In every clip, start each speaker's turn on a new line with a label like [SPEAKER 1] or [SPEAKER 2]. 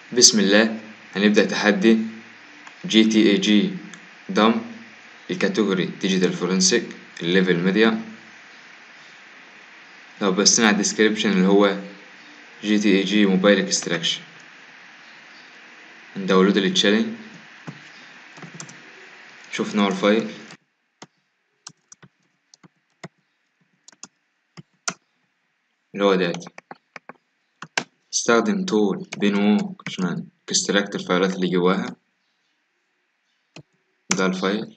[SPEAKER 1] بسم الله هنبدأ تحدي جي تي اي جي دم الكاتيجوري ديجيتال فورنسيك الليفل ميديا لو بصينا على الديسكريبشن اللي هو جي تي اي جي موبايل اكستراكشن نداونلود التشالنج شوف نوع الفايل اللي هو داتا استخدم تول بينوك عشان تستراكت الفايلات اللي جواها ده الفايل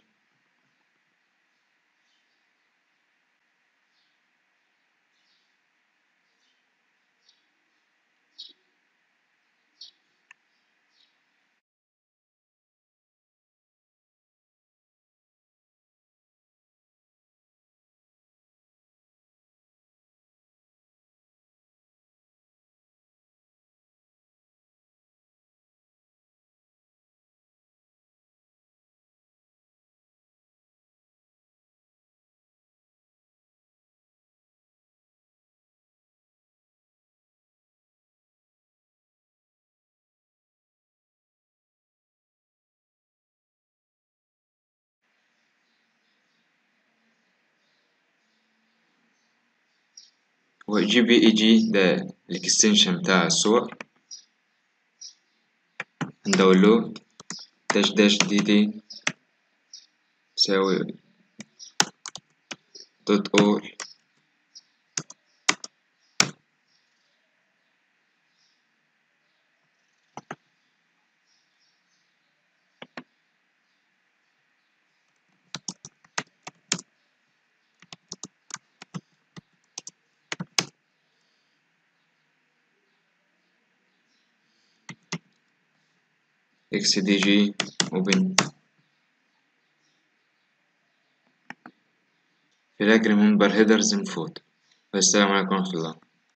[SPEAKER 1] هو جي بي اي جي ده الاكستنشن بتاع الصور هنداونلود داش داش دي دي تساوي دوت اول اكس دي جي اوبن فلاج ريمبر هيدرز ان فوت والسلام عليكم ورحمة الله